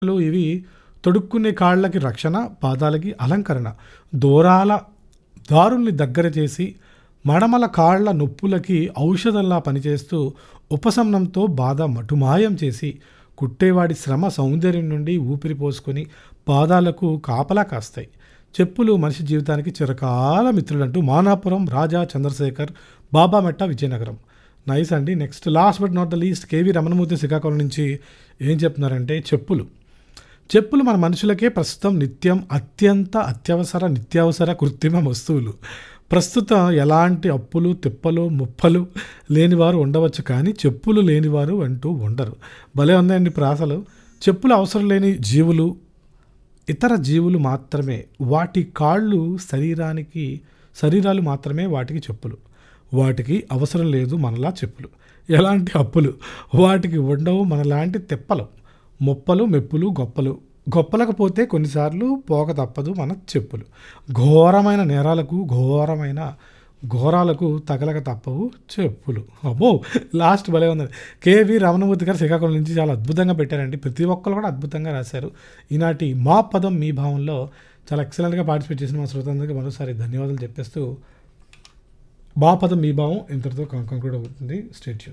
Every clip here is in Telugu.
లో ఇవి తొడుక్కునే కాళ్ళకి రక్షణ పాదాలకి అలంకరణ దూరాల దారుల్ని దగ్గర చేసి మడమల కాళ్ళ నొప్పులకి ఔషధంలా పనిచేస్తూ ఉపశమనంతో బాధ మటుమాయం చేసి కుట్టేవాడి శ్రమ సౌందర్యం నుండి ఊపిరి పోసుకొని పాదాలకు కాపలా కాస్తాయి చెప్పులు మనిషి జీవితానికి చిరకాల మిత్రులంటూ మానాపురం రాజా చంద్రశేఖర్ బాబామెట్ట విజయనగరం నైస్ అండి next last but not the least K V Ramanamurthy Srikakulam నుంచి ఏం చెప్తున్నారంటే చెప్పులు చెప్పులు మన మనుషులకే ప్రస్తుతం నిత్యం అత్యంత అత్యవసర నిత్యావసర కృత్రిమ వస్తువులు ప్రస్తుతం ఎలాంటి అప్పులు తిప్పలు ముప్పలు లేనివారు ఉండవచ్చు కానీ చెప్పులు లేనివారు అంటూ ఉండరు భలే ఉందండి ప్రాసలు చెప్పులు అవసరం లేని జీవులు ఇతర జీవులు మాత్రమే వాటి కాళ్ళు శరీరానికి శరీరాలు మాత్రమే వాటికి చెప్పులు వాటికి అవసరం లేదు మనలా చెప్పులు ఎలాంటి అప్పులు వాటికి ఉండవు మనలాంటి తెప్పలు మొప్పలు మెప్పులు గొప్పలు గొప్పలకు పోతే కొన్నిసార్లు పోక తప్పదు మన చెప్పులు ఘోరమైన నేరాలకు ఘోరమైన ఘోరాలకు తగలక తప్పవు చెప్పులు అబ్బో లాస్ట్ భలే ఉంది కేవి రమణమూర్తి గారు శ్రీకాకుళం నుంచి చాలా అద్భుతంగా పెట్టారండి ప్రతి ఒక్కరు కూడా అద్భుతంగా రాశారు ఈనాటి మా పదం మీ భావంలో చాలా ఎక్సలెంట్గా పార్టిసిపేట్ చేసిన మా శ్రోతందరికీ మరోసారి ధన్యవాదాలు చెప్పేస్తూ మా పదం మీ భావం ఇంతటితో కంక్లూడ్ అవుతుంది స్టేట్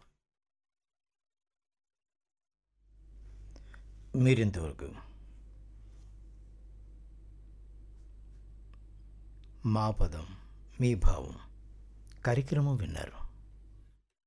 మీరింతవరకు మా పదం మీ భావం కార్యక్రమం విన్నారు